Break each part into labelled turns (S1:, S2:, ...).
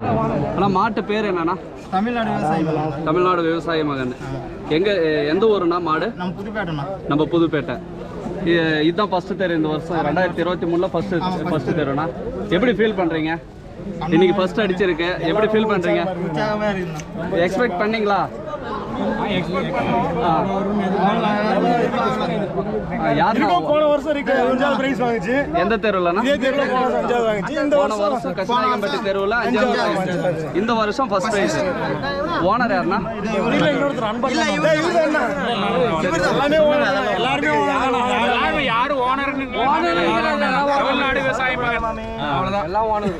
S1: அண்ணா மாட்டு பேர் என்னண்ணா
S2: தமிழ்நாடு விவசாயி மகன்.
S1: தமிழ்நாடு விவசாய மகன் எங்க எ- எந்த ஊருண்ணா மாடு
S2: நம்ம புதுப்பேட்டைண்ணா
S1: நம்ம புதுப்பேட்டை இ- இதுதான் ஃபர்ஸ்ட் தேர் இந்த வருஷம் ரெண்டாயிரத்தி இருபத்தி மூணுல ஃபர்ஸ்ட் ஃபர்ஸ்ட் தேர்வுண்ணா எப்படி ஃபீல் பண்றீங்க இன்னைக்கு ஃபர்ஸ்ட் அடிச்சிருக்கு எப்படி ஃபீல் பண்றீங்க
S2: உற்சாகமா இருக்குண்ணா
S1: எக்ஸ்பெக்ட் பண்ணீங்களா ஆ. ஆ, யாருண்ணா
S3: போன வருஷம் இருக்கு அஞ்சாவது பிரைஸ் வாங்குச்சு
S1: எந்த தெருவுலண்ணா
S3: இதே தெருல போன வருஷம் அஞ்சாவது வாங்குச்சு இந்த
S1: போன வருஷம் கஷ்டநாயகம்பட்டி தெருவில் அஞ்சாவது prize. இந்த வருஷம் ஃபர்ஸ்ட் பிரைஸ் ஓனர் யாருண்ணா
S3: இல்ல இன்னொருத்தர் அன்பர் இல்ல இவரு என்ன எல்லாமே owner தான். எல்லாருமே owner தான்.
S4: எல்லாரும் யாரு ஓனர்னு தமிழ்நாடு விவசாய மகன் அவ்வளவுதான் எல்லாம் ஓனர்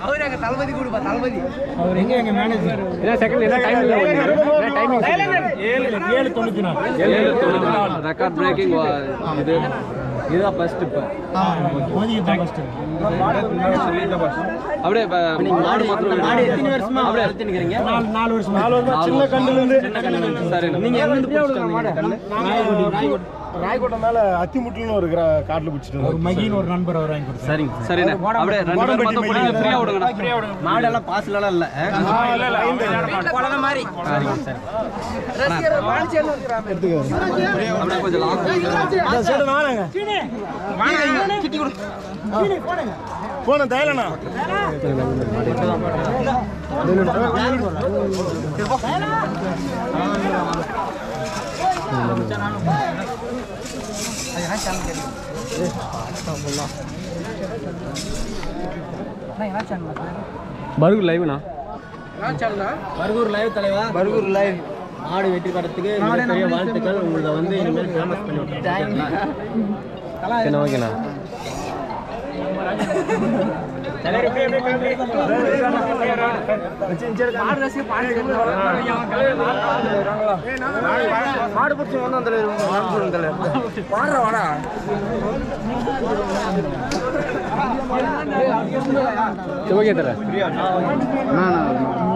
S3: ஏழு தொண்ணூத்தி நாலு
S1: ஏழு தொண்ணூத்தி நாலு ரெக்கார்ட் பிரேக்கிங் இது இதுதான் ஃபர்ஸ்ட் இப்போ
S3: மோதிக்கு தான் ஃபர்ஸ்ட்
S1: அப்படியே இப்ப மாடு மாத்திரம் அப்படியே
S3: நாலு நாலு வருஷம் நாலு வருஷம் சின்ன கண்டுல இருந்து
S1: சரி நீங்க எங்க இருந்து
S3: ராயக்கோட்டை மேல அத்திமுட்டுன்னு ஒரு கிரா- காட்டுல பிடிச்சிட்டு ஒரு மகின்னு ஒரு நண்பர் அவர் வாங்கி கொடுத்தாரு
S1: சரிங்க சரிண்ணே அப்படியே ரெண்டு பேரும் மட்டும் பிடிங்க ஃப்ரீயா விடுங்கண்ணா ஃப்ரீயா விடுங்க
S2: மாடெல்லாம் பாஸ்லாம் இல்ல
S1: அப்படியே கொஞ்சம் லாங்
S3: சரி நானுங்க போன தயலண்ணா
S1: பருகு லைவ்ண்ணா
S2: பர்கூர் லைவ் தலைவா பர்கூர் லைவ் மாடு வெற்றி பெறத்துக்கு மிகப்பெரிய வாழ்த்துக்கள் உங்களை வந்து இனிமேல் ஃபேமஸ் பண்ணி விட்டுருக்கேன்
S1: சரி ஓகேண்ணா
S2: மாடு பிடிச்சி வந்து அந்த
S1: ஓகே தர